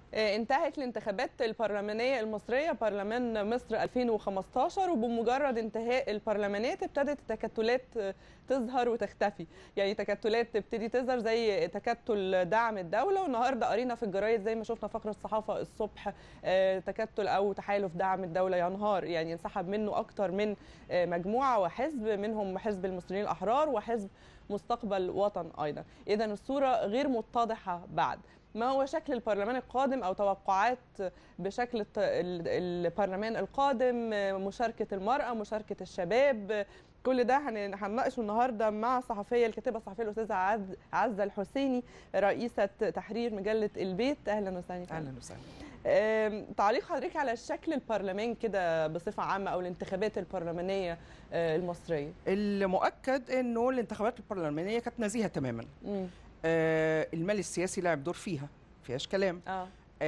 آه، انتهت الانتخابات البرلمانية المصرية برلمان مصر 2015 وبمجرد انتهاء البرلمانات ابتدت التكتلات آه، تظهر وتختفي يعني تكتلات تبتدي تظهر زي تكتل دعم الدولة والنهاردة قرينا في الجرايد زي ما شفنا فقرة الصحافة الصبح آه، تكتل أو تحالف دعم الدولة ينهار يعني انسحب منه أكتر من آه، مجموعة وحزب منهم حزب المصريين الأحرار وحزب مستقبل وطن أيضا إذا الصورة غير متضحة بعد ما هو شكل البرلمان القادم او توقعات بشكل الت- ال- البرلمان القادم مشاركه المراه مشاركه الشباب كل ده هن- هنناقشه النهارده مع صحفيه الكاتبه الصحفيه الاستاذه عز- عزه الحسيني رئيسه تحرير مجله البيت اهلا وسهلا فيك. اهلا وسهلا آم، تعليق حضرتك على شكل البرلمان كده بصفه عامه او الانتخابات البرلمانيه آه، المصريه المؤكد انه الانتخابات البرلمانيه كانت نزيهه تماما مم. آه المال السياسي لعب دور فيها فيهاش كلام اه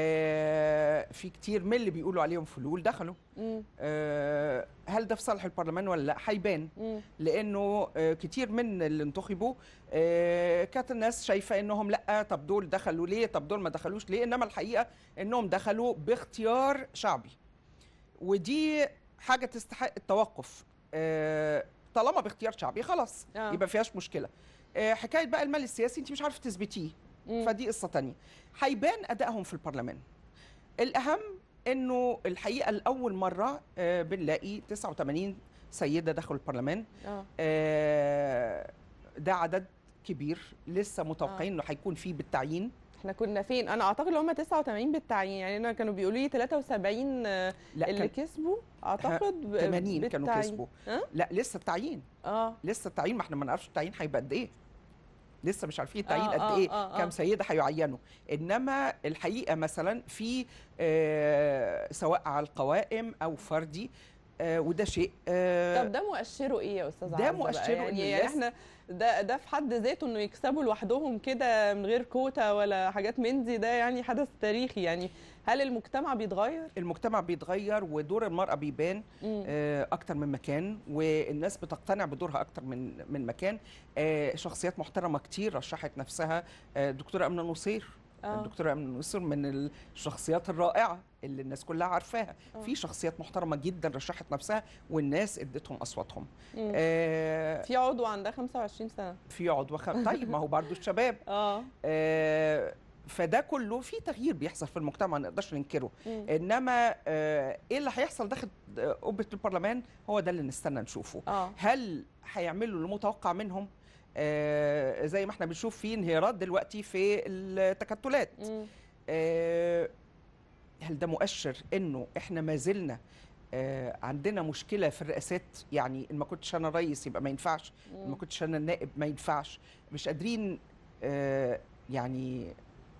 آه في كتير من اللي بيقولوا عليهم فلول دخلوا مم. آه هل ده في صالح البرلمان ولا لا هيبان مم. لانه آه كتير من اللي انتخبوا آه كانت الناس شايفه انهم لا طب دول دخلوا ليه طب دول ما دخلوش ليه انما الحقيقه انهم دخلوا باختيار شعبي ودي حاجه تستحق التوقف آه طالما باختيار شعبي خلاص آه. يبقى فيهاش مشكله آه حكايه بقى المال السياسي انت مش عارفه تثبتيه مم. فدي قصه تانية هيبان ادائهم في البرلمان الاهم انه الحقيقه لاول مره آه، بنلاقي 89 سيده دخلوا البرلمان اه آه، ده عدد كبير لسه متوقعين انه هيكون فيه بالتعيين احنا كنا فين انا اعتقد ان هم 89 بالتعيين يعني انا كانوا بيقولوا لي 73 آه، لا اللي كان كسبوا اعتقد ب- 80 كانوا بالتعيين. كسبوا ها؟ لا لسه التعيين اه لسه التعيين ما احنا ما نعرفش التعيين هيبقى قد ايه لسه مش عارفين التعيين آه، قد آه، ايه آه، آه. كام سيده هيعينوا انما الحقيقه مثلا في آه، سواء على القوائم او فردي آه، وده شيء آه، طب ده مؤشره ايه يا استاذ ده عزة بقى؟ مؤشره يعني, إن يعني الناس- احنا ده ده في حد ذاته انه يكسبوا لوحدهم كده من غير كوتا ولا حاجات من دي ده يعني حدث تاريخي يعني هل المجتمع بيتغير؟ المجتمع بيتغير ودور المرأة بيبان مم. آه، أكتر من مكان والناس بتقتنع بدورها أكتر من من مكان آه، شخصيات محترمة كتير رشحت نفسها آه، الدكتورة أمنة نصير آه. الدكتورة أمنة نصير من الشخصيات الرائعة اللي الناس كلها عارفاها آه. في شخصيات محترمة جدا رشحت نفسها والناس ادتهم أصواتهم مم. آه، في عضو عندها 25 سنه في عضو خ- طيب ما هو برضو الشباب اه آه، فده كله في تغيير بيحصل في المجتمع ما نقدرش ننكره مم. انما آه، ايه اللي هيحصل داخل قبه البرلمان هو ده اللي نستنى نشوفه اه هل هيعملوا المتوقع منهم آه، زي ما احنا بنشوف في انهيارات دلوقتي في التكتلات مم. آه، هل ده مؤشر انه احنا ما زلنا آه، عندنا مشكله في الرئاسات يعني ان ما كنتش انا رئيس يبقى ما ينفعش إن ما مم. كنتش انا النائب ما ينفعش مش قادرين آه، يعني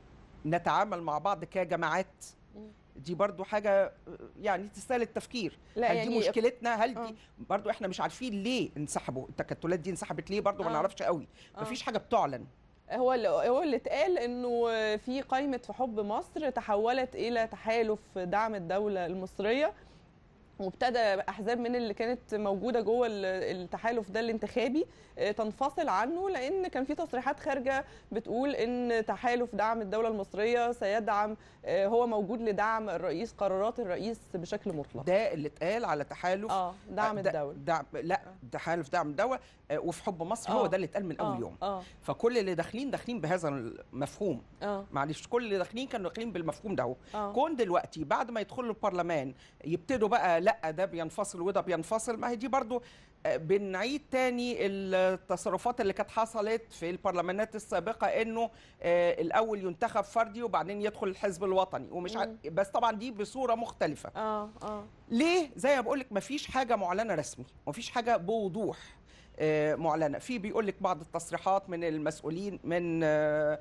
نتعامل مع بعض كجماعات مم. دي برضو حاجة آه، يعني تستاهل التفكير لا هل يعني دي مشكلتنا هل آه. دي برضو احنا مش عارفين ليه انسحبوا التكتلات دي انسحبت ليه برضو ما آه. نعرفش قوي آه. مفيش حاجة بتعلن هو اللي هو اللي اتقال انه في قائمه في حب مصر تحولت الى تحالف دعم الدوله المصريه وابتدى احزاب من اللي كانت موجوده جوه ال- التحالف ده الانتخابي آه، تنفصل عنه لان كان في تصريحات خارجه بتقول ان تحالف دعم الدوله المصريه سيدعم آه، هو موجود لدعم الرئيس قرارات الرئيس بشكل مطلق ده اللي اتقال على تحالف اه دعم آه، ده- الدوله دعم لا تحالف دعم الدولة آه، وفي حب مصر هو آه. ده اللي اتقال من اه اول يوم اه فكل اللي داخلين داخلين بهذا المفهوم اه معلش كل اللي داخلين كانوا داخلين بالمفهوم ده هو. اه كون دلوقتي بعد ما يدخلوا البرلمان يبتدوا بقى لا ده بينفصل وده بينفصل ما هي دي برضو آه، بنعيد تاني التصرفات اللي كانت حصلت في البرلمانات السابقة انه آه، الاول ينتخب فردي وبعدين يدخل الحزب الوطني ومش ع... مم. بس طبعا دي بصورة مختلفة اه اه ليه زي ما بقول لك مفيش حاجه معلنه رسمي مفيش حاجه بوضوح آه، معلنه في بيقول لك بعض التصريحات من المسؤولين من آه،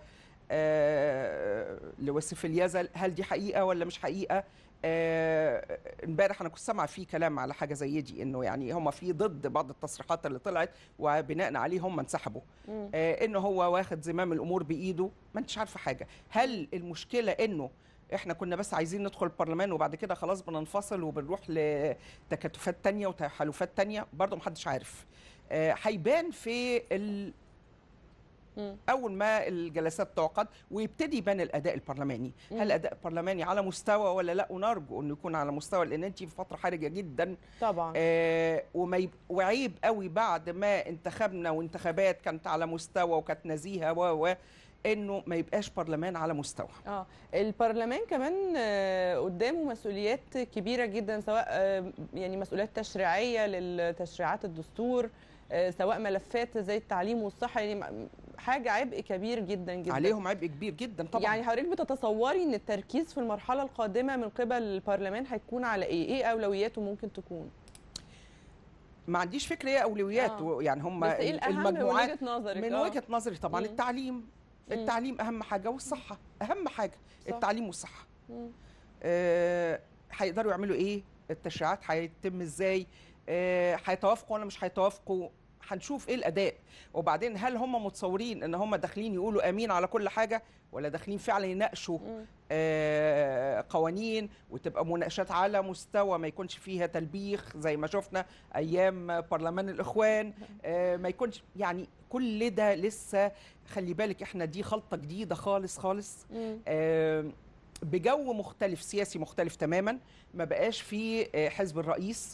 آه، لوسف اليزل هل دي حقيقه ولا مش حقيقه آه، امبارح انا كنت سامعه في كلام على حاجه زي دي انه يعني هم في ضد بعض التصريحات اللي طلعت وبناء عليه هم انسحبوا مم. آه، انه هو واخد زمام الامور بايده ما انتش عارفه حاجه هل المشكله انه احنا كنا بس عايزين ندخل البرلمان وبعد كده خلاص بننفصل وبنروح لتكاتفات تانية وتحالفات تانية برضه محدش عارف آه، هيبان في ال... مم. اول ما الجلسات تعقد ويبتدي يبان الاداء البرلماني مم. هل الاداء البرلماني على مستوى ولا لا ونرجو انه يكون على مستوى لان انت في فتره حرجه جدا طبعا آه وما يب... وعيب قوي بعد ما انتخبنا وانتخابات كانت على مستوى وكانت نزيهه و و انه ما يبقاش برلمان على مستوى اه البرلمان كمان آه، قدامه مسؤوليات كبيره جدا سواء آه، يعني مسؤوليات تشريعيه للتشريعات الدستور آه، سواء ملفات زي التعليم والصحه يعني م- حاجه عبء كبير جدا جدا عليهم عبء كبير جدا طبعا يعني حضرتك بتتصوري ان التركيز في المرحله القادمه من قبل البرلمان هيكون على ايه؟ ايه اولوياته ممكن تكون؟ ما عنديش فكره ايه اولويات آه. و- يعني هم بس ايه الاهم من المجموعات وجهه نظرك؟ من آه. وجهه نظري طبعا مم. التعليم مم. التعليم اهم حاجه والصحه اهم حاجه صح. التعليم والصحه مم. آه، هيقدروا يعملوا ايه التشريعات هيتم ازاي آه، هيتوافقوا ولا مش هيتوافقوا هنشوف ايه الاداء وبعدين هل هم متصورين ان هم داخلين يقولوا امين على كل حاجه ولا داخلين فعلا يناقشوا مم. آه، قوانين وتبقى مناقشات على مستوى ما يكونش فيها تلبيخ زي ما شفنا ايام برلمان الاخوان آه، ما يكونش يعني كل ده لسه خلي بالك احنا دي خلطه جديده خالص خالص مم. آه، بجو مختلف سياسي مختلف تماما ما بقاش في آه، حزب الرئيس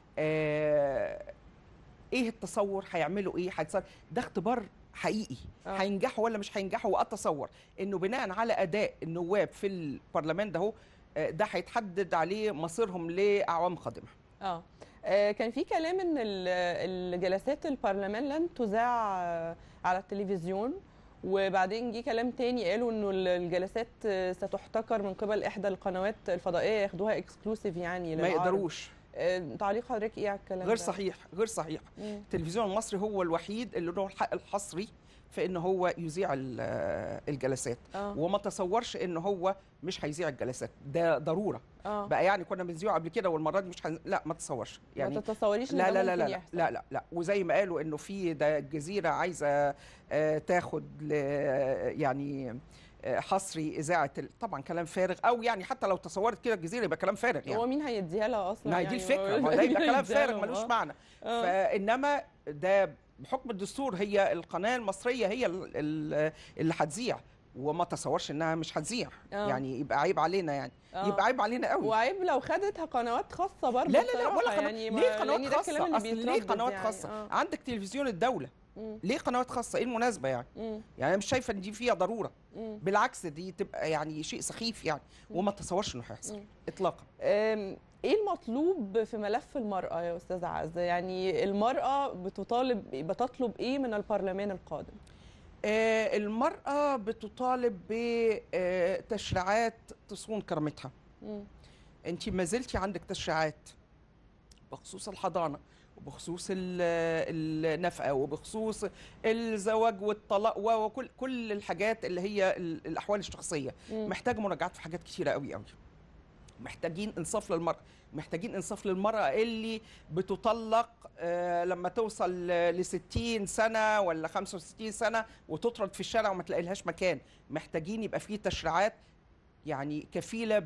آه، ايه التصور هيعملوا ايه هيتصور ده اختبار حقيقي آه. هينجحوا ولا مش هينجحوا واتصور انه بناء على اداء النواب في البرلمان ده هو آه، ده هيتحدد عليه مصيرهم لاعوام قادمه اه آه، كان في كلام ان ال- الجلسات البرلمان لن تذاع آه، على التلفزيون وبعدين جه كلام تاني قالوا انه ال- الجلسات آه، ستحتكر من قبل احدى القنوات الفضائيه ياخدوها اكسكلوسيف يعني ما للعرض. يقدروش آه، تعليق حضرتك ايه على الكلام غير ده؟ صحيح غير صحيح مم. التلفزيون المصري هو الوحيد اللي له الحق الحصري في ان هو يذيع ال- آه، الجلسات اه وما تصورش ان هو مش هيذيع الجلسات ده ضروره اه بقى يعني كنا بنذيعه قبل كده والمره دي مش هن... لا ما تصورش يعني يعني ما تتصوريش ان لا ده لا لا ممكن لا, يحصل. لا لا لا وزي ما قالوا انه في ده الجزيره عايزه آه، تاخد ل... يعني آه، حصري اذاعه ال... طبعا كلام فارغ او يعني حتى لو تصورت كده الجزيره يبقى كلام فارغ هو يعني مين هيديها لها اصلا ما هي دي يعني الفكره هو- ما ده يبقى مين كلام هيديها فارغ لهم؟ ملوش آه. معنى آه. فانما ده بحكم الدستور هي القناه المصريه هي ال- ال- اللي هتذيع وما تصورش انها مش هتذيع آه. يعني يبقى عيب علينا يعني آه. يبقى عيب علينا قوي وعيب لو خدتها قنوات خاصه برضه لا لا لا ولا بصراحة، قناة يعني ما- ليه لأن قنوات ده الكلام خاصة اللي أصل ليه بيتردد قنوات يعني. خاصة آه. عندك تلفزيون الدولة مم. ليه قنوات خاصة ايه المناسبة يعني مم. يعني أنا مش شايفة ان دي فيها ضرورة مم. بالعكس دي تبقى يعني شيء سخيف يعني وما تصورش انه هيحصل مم. اطلاقا أم، ايه المطلوب في ملف المرأة يا أستاذ عز؟ يعني المرأة بتطالب بتطلب ايه من البرلمان القادم؟ آه المرأة بتطالب بتشريعات تصون كرامتها مم. انت ما زلتي عندك تشريعات بخصوص الحضانه وبخصوص ال- النفقه وبخصوص الزواج والطلاق و- وكل كل الحاجات اللي هي ال- الاحوال الشخصيه مم. محتاجه مراجعات في حاجات كتيره قوي قوي محتاجين انصاف للمراه محتاجين انصاف للمراه اللي بتطلق آه، لما توصل ل 60 سنه ولا 65 سنه وتطرد في الشارع وما تلاقي لهاش مكان محتاجين يبقى فيه تشريعات يعني كفيله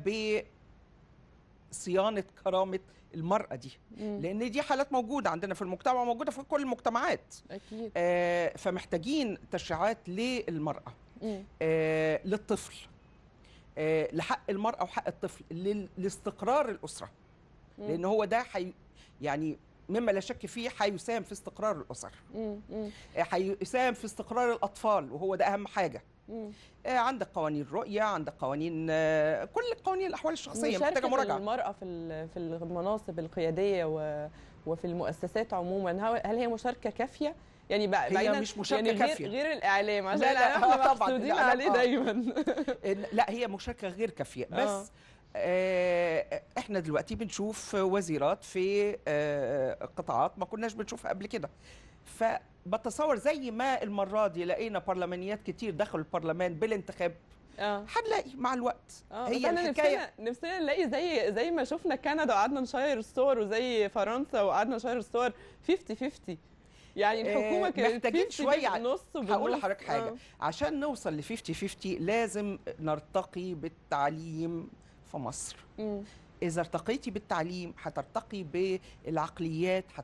بصيانه كرامه المراه دي مم. لان دي حالات موجوده عندنا في المجتمع وموجوده في كل المجتمعات اكيد آه، فمحتاجين تشريعات للمراه مم. آه، للطفل آه، لحق المرأة وحق الطفل لل- لاستقرار الأسرة مم. لأن هو ده حي يعني مما لا شك فيه هيساهم في استقرار الأسر مم. مم. آه، هيساهم في استقرار الأطفال وهو ده أهم حاجة مم. آه، عندك قوانين رؤية عندك قوانين آه، كل قوانين الأحوال الشخصية محتاجة مشاركة مراجعة المرأة في ال- في المناصب القيادية و وفي المؤسسات عموما هل هل هي مشاركة كافية؟ يعني بقى هي بعيدا مش مشاركة يعني غير كافية. غير الإعلام عشان لا، لا، الإعلام احنا آه، طبعاً. محسودين لا، لا، عليه آه. دايما إن- لا هي مشاركة غير كافية آه. بس آه، احنا دلوقتي بنشوف وزيرات في آه، قطاعات ما كناش بنشوفها قبل كده فبتصور زي ما المرة دي لقينا برلمانيات كتير دخلوا البرلمان بالانتخاب اه هنلاقي مع الوقت اه هي بس انا الحكاية نفسنا نفسنا نلاقي زي زي ما شفنا كندا وقعدنا نشير الصور وزي فرنسا وقعدنا نشير الصور 50 50 يعني الحكومه آه، كانت محتاجين 50 شوية ع- نص وبالنص. هقول لحضرتك حاجة آه. عشان نوصل ل 50 50 لازم نرتقي بالتعليم في مصر مم. إذا ارتقيتي بالتعليم هترتقي بالعقليات هتر...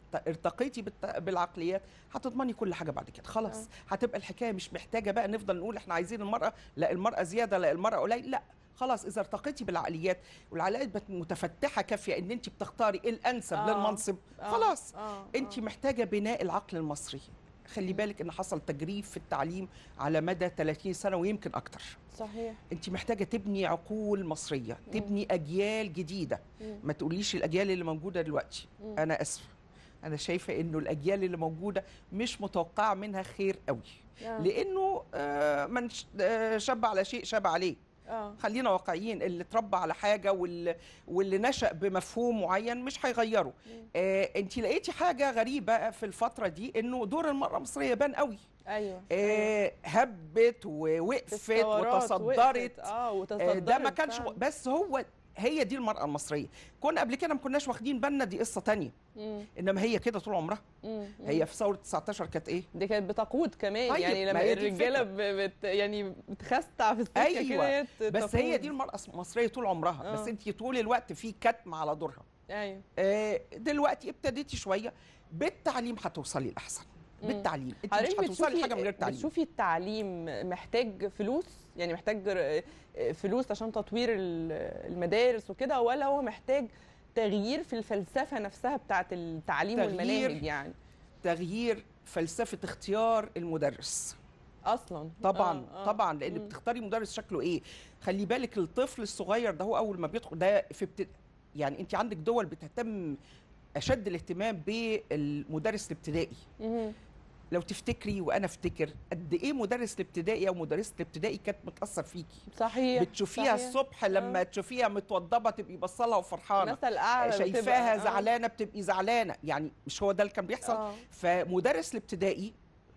ت- ارتقيتي بالت- بالعقليات هتضمني كل حاجه بعد كده خلاص آه. هتبقى الحكايه مش محتاجه بقى نفضل نقول احنا عايزين المراه لا المراه زياده لا المراه قليل لا خلاص اذا ارتقيتي بالعقليات والعقليات بقت متفتحه كافيه ان انت بتختاري ايه الانسب آه. للمنصب آه، خلاص آه، انت آه. محتاجه بناء العقل المصري خلي مم. بالك ان حصل تجريف في التعليم على مدى 30 سنه ويمكن اكتر صحيح انت محتاجه تبني عقول مصريه مم. تبني اجيال جديده مم. ما تقوليش الاجيال اللي موجوده دلوقتي مم. انا اسفه انا شايفه انه الاجيال اللي موجوده مش متوقعه منها خير قوي آه. لانه آه، من ش- آه، شب على شيء شب عليه اه خلينا واقعيين اللي اتربى على حاجه واللي, واللي نشا بمفهوم معين مش هيغيره مم. آه انت لقيتي حاجه غريبه في الفتره دي انه دور المراه المصريه بان قوي ايوه أيوة. آه هبت ووقفت الثورات وتصدرت وقفت. اه آه، وتصدرت ده ما كانش فعلاً. بس هو هي دي المرأة المصرية كنا قبل كده ما كناش واخدين بالنا دي قصة تانية مم. إنما هي كده طول عمرها مم. هي في ثورة 19 كانت إيه دي كانت بتقود كمان طيب، يعني ما لما هي دي الرجاله الفكرة. ب- بت يعني بتخستع في السكه أيوة، كده هي ت- بس هي تقود. دي المرأة المصرية طول عمرها آه. بس أنت طول الوقت في كتم على دورها ايوه آه، دلوقتي ابتديتي شوية بالتعليم هتوصلي الأحسن مم. بالتعليم انت مش حضرتك هتوصلي حاجه من غير تعليم بتشوفي التعليم محتاج فلوس يعني محتاج ر- فلوس عشان تطوير ال- المدارس وكده ولا هو محتاج تغيير في الفلسفه نفسها بتاعه التعليم تغيير والمناهج يعني تغيير فلسفه اختيار المدرس اصلا طبعا آه، آه. طبعا لان مم. بتختاري مدرس شكله ايه خلي بالك الطفل الصغير ده هو اول ما بيدخل ده في ابتد... يعني انت عندك دول بتهتم اشد الاهتمام بالمدرس الابتدائي مهم. لو تفتكري وانا افتكر قد ايه مدرس الابتدائي او مدرسه الابتدائي كانت متاثر فيكي صحيح بتشوفيها صحيح. الصبح لما آه. تشوفيها متوضبه تبقي بصلها وفرحانه مثل اعلى شايفاها بتبقى- آه. زعلانه بتبقي زعلانه يعني مش هو ده اللي كان بيحصل آه. فمدرس الابتدائي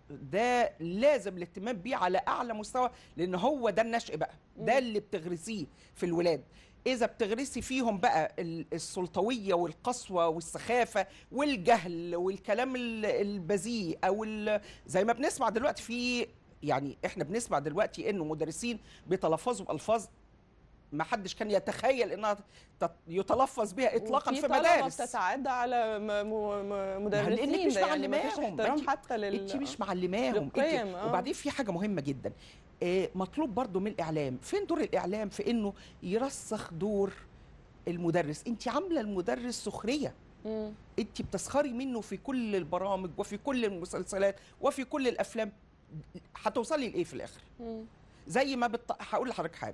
ده لازم الاهتمام بيه على اعلى مستوى لان هو ده النشء بقى ده مم. اللي بتغرسيه في الولاد اذا بتغرسي فيهم بقى ال- السلطويه والقسوه والسخافه والجهل والكلام ال- البذيء او ال- زي ما بنسمع دلوقتي في يعني احنا بنسمع دلوقتي انه مدرسين بيتلفظوا بالفاظ ما حدش كان يتخيل انها تت- يتلفظ بها اطلاقا وفي في طلبة مدارس بتتعدى على م- م- م- مدرسين لأنك مش ده يعني مفيش معلماهم. احترام أنت- حتى لل انت مش معلماهم للقيم، انت آه. وبعدين في حاجه مهمه جدا آه، مطلوب برضو من الاعلام فين دور الاعلام في انه يرسخ دور المدرس انت عامله المدرس سخريه مم. انت بتسخري منه في كل البرامج وفي كل المسلسلات وفي كل الافلام هتوصلي لايه في الاخر مم. زي ما بت... هقول لحضرتك حاجه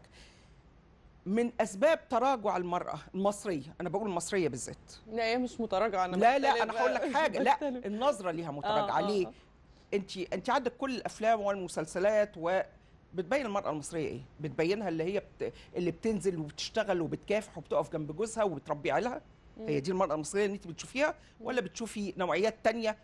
من اسباب تراجع المراه المصريه انا بقول المصريه بالذات لا هي مش متراجعه انا لا لا بختلف انا هقول لك بقى. حاجه لا بختلف. النظره ليها متراجعه آه، آه، ليه آه. انت انت عندك كل الافلام والمسلسلات و بتبين المرأة المصرية ايه؟ بتبينها اللي هي بت... اللي بتنزل وبتشتغل وبتكافح وبتقف جنب جوزها وبتربي عيالها هي دي المرأة المصرية اللي انت بتشوفيها ولا بتشوفي نوعيات تانية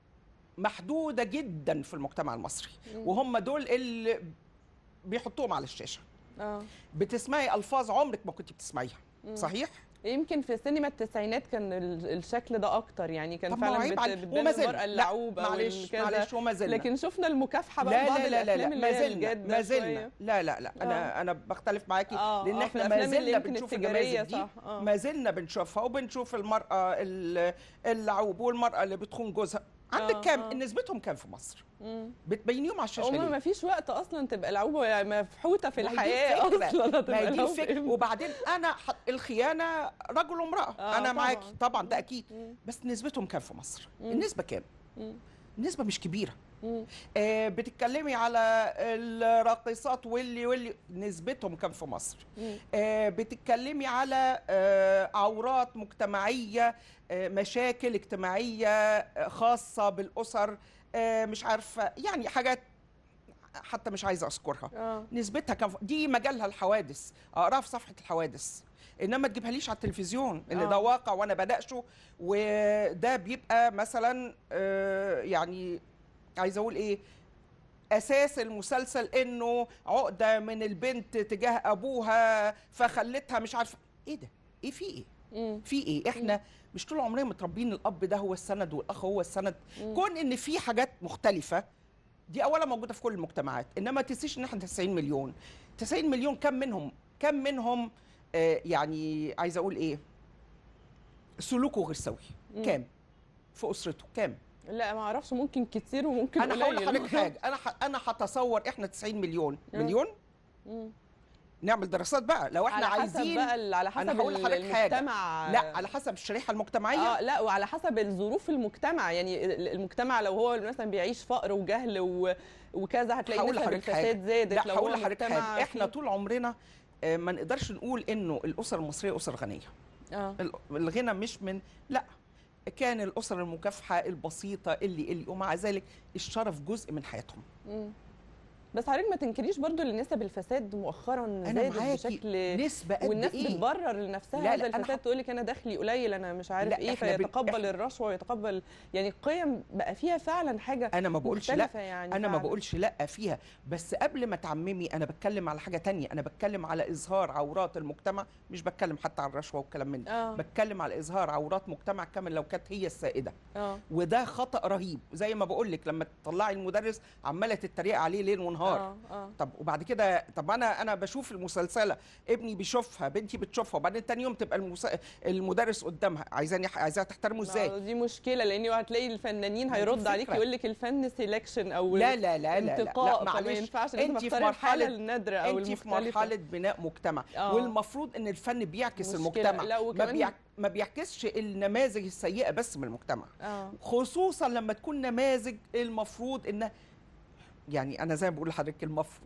محدودة جدا في المجتمع المصري مم. وهم دول اللي بيحطوهم على الشاشة اه بتسمعي ألفاظ عمرك ما كنت بتسمعيها مم. صحيح؟ يمكن في سينما التسعينات كان ال- الشكل ده اكتر يعني كان طب ما هو فعلا عيب بت- على- بتبان وما زلنا. المراه لا، اللعوبه معلش والكذا. معلش وما زلنا لكن شفنا المكافحه بقى لا في بعض لا لا لا الافلام لا اللي ما هي زلنا الجاده ما زلنا شوية. لا لا لا انا انا بختلف معاكي آه، لان آه، في احنا ما الأفلام اللي زلنا يمكن بنشوف التجارية النماذج دي صح، آه. ما زلنا بنشوفها وبنشوف المراه ال- اللعوب والمراه اللي بتخون جوزها عندك آه، كام آه. نسبتهم كام في مصر مم. بتبينيهم على الشاشه هما ليه؟ ما فيش وقت اصلا تبقى لعوبه يعني مفحوته في ما هي دي الحياه الفكرة. اصلا ما هتبقى هي دي لعوبة الفكره إمتى؟ وبعدين انا ح- الخيانه رجل وامراه آه، انا طبعاً. معاكي طبعا ده اكيد مم. بس نسبتهم كام في مصر مم. النسبه كام مم. النسبه مش كبيره مم. آه، بتتكلمي على الراقصات واللي واللي نسبتهم كام في مصر مم. آه، بتتكلمي على آه، عورات مجتمعية آه، مشاكل اجتماعية آه، خاصة بالأسر آه، مش عارفة يعني حاجات حتى مش عايزة أذكرها اه نسبتها كم دي مجالها الحوادث اقراها في صفحه الحوادث انما تجيبها ليش على التلفزيون ان آه. ده واقع وانا بناقشه وده بيبقى مثلا آه، يعني عايزه اقول ايه اساس المسلسل انه عقده من البنت تجاه ابوها فخلتها مش عارفه ايه ده ايه في ايه مم. في ايه احنا مش طول عمرنا متربيين الاب ده هو السند والاخ هو السند مم. كون ان في حاجات مختلفه دي اولا موجوده في كل المجتمعات انما تنسيش ان احنا 90 مليون 90 مليون كم منهم كم منهم آه يعني عايزه اقول ايه سلوكه غير سوي مم. كام في اسرته كام لا ما اعرفش ممكن كتير وممكن انا هقول قليل لحضرتك حاجه انا ح... انا هتصور احنا 90 مليون مم. مليون مم. نعمل دراسات بقى لو احنا على حسب عايزين بقى ال- على حسب أنا هقول ال- لحضرتك حاجة. المجتمع لا على حسب الشريحه المجتمعيه اه لا وعلى حسب الظروف المجتمع يعني ال- المجتمع لو هو مثلا بيعيش فقر وجهل و... وكذا هتلاقي هقول نسب لحضرتك الفساد زادت لا لو هقول هو لحضرتك مجتمع حاجه احنا فيه- طول عمرنا آه، ما نقدرش نقول انه الاسر المصريه اسر غنيه اه ال- الغنى مش من لا كان الاسر المكافحه البسيطه اللي اللي ومع ذلك الشرف جزء من حياتهم مم. بس حضرتك ما تنكريش برضو ان نسب الفساد مؤخرا انا زادت معاكي بشكل نسبه قد والناس ايه بتبرر لنفسها لا، هذا لا، أنا الفساد ح- تقول لك انا دخلي قليل انا مش عارف لا، ايه إحنا بن- فيتقبل إحنا- الرشوه ويتقبل يعني القيم بقى فيها فعلا حاجه انا ما بقولش لا مختلفة يعني انا ما فعلاً. بقولش لا فيها بس قبل ما تعممي انا بتكلم على حاجه تانية انا بتكلم على اظهار عورات المجتمع مش بتكلم حتى على الرشوه والكلام من ده اه بتكلم على اظهار عورات مجتمع كامل لو كانت هي السائده اه وده خطا رهيب زي ما بقول لك لما تطلعي المدرس عماله تتريق عليه ليل ونهار اه اه طب وبعد كده طب انا انا بشوف المسلسله ابني بيشوفها بنتي بتشوفها وبعدين تاني يوم تبقى المس... المدرس قدامها عايزاني عايزاها تحترمه ازاي ما دي مشكله لان هتلاقي الفنانين ما دي هيرد عليك الفكرة. يقول لك الفن سيلكشن او لا لا لا لا لا, انتقاء لا فما معلش ينفعش لازم انت في اختار الحاله مرحله النادره او انت في المختلفه مرحله بناء مجتمع آه. والمفروض ان الفن بيعكس مشكلة. المجتمع لا، ما, وكمان- بيع... ما بيعكسش النماذج السيئه بس من المجتمع اه خصوصا لما تكون نماذج المفروض ان يعني انا زي ما بقول لحضرتك المفروض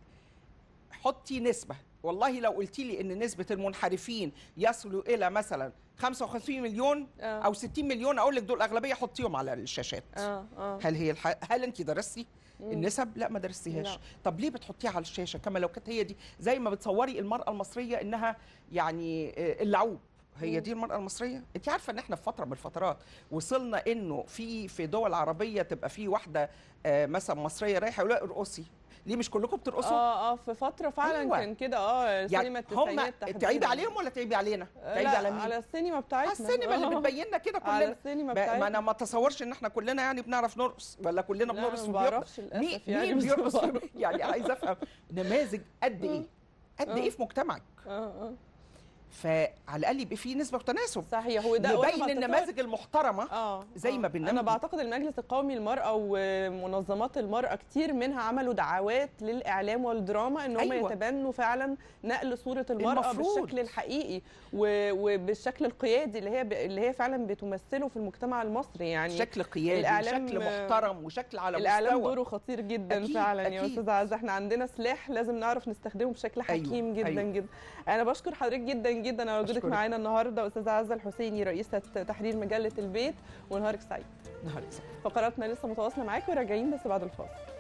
حطي نسبه والله لو قلتي لي ان نسبه المنحرفين يصلوا الى مثلا 55 مليون اه او 60 مليون اقول لك دول اغلبيه حطيهم على الشاشات اه اه هل هي الح... هل انت درستي مم. النسب لا ما درستيهاش لا. طب ليه بتحطيها على الشاشه كما لو كانت هي دي زي ما بتصوري المراه المصريه انها يعني آه، اللعوب هي مم. دي المراه المصريه انت عارفه ان احنا في فتره من الفترات وصلنا انه في في دول عربيه تبقى في واحده آه، مثلا مصريه رايحه يقول لها ارقصي ليه مش كلكم بترقصوا اه اه في فتره فعلا أيوة. كان كده اه سينما يعني التسعينات هم تحديداً. تعيبي عليهم ولا تعيبي علينا تعيبي لا على مين على السينما بتاعتنا على السينما اللي آه. بتبين لنا كده على كلنا السينما ما بتاعتنا ما انا ما اتصورش ان احنا كلنا يعني بنعرف نرقص ولا كلنا لا، بنرقص أنا في ما بيوتنا بعرفش مين للاسف يعني مين بس بيرقص في- بعرف. يعني عايزه افهم نماذج قد ايه قد آه. ايه في مجتمعك اه اه فعلى الاقل يبقى في نسبه وتناسب صحيح وده وأنا نبين بعتقد- النماذج المحترمه اه زي آه. ما بننمي. انا بعتقد المجلس القومي للمراه ومنظمات المراه كتير منها عملوا دعوات للاعلام والدراما ان هم أيوة. يتبنوا فعلا نقل صوره المراه المفروض. بالشكل الحقيقي و- وبالشكل القيادي اللي هي ب- اللي هي فعلا بتمثله في المجتمع المصري يعني شكل قيادي الإعلام- وشكل محترم وشكل على الاعلام مستوى دوره خطير جدا أكيد، فعلا يا أكيد. استاذه عزه احنا عندنا سلاح لازم نعرف نستخدمه بشكل أيوة، حكيم جدا أيوة. جدا انا بشكر حضرتك جدا جدا على وجودك أشكرك. معانا النهارده استاذه عزه الحسيني رئيسه تحرير مجله البيت ونهارك سعيد نهار أسود. فقراتنا لسه متواصله معاكم وراجعين بس بعد الفاصل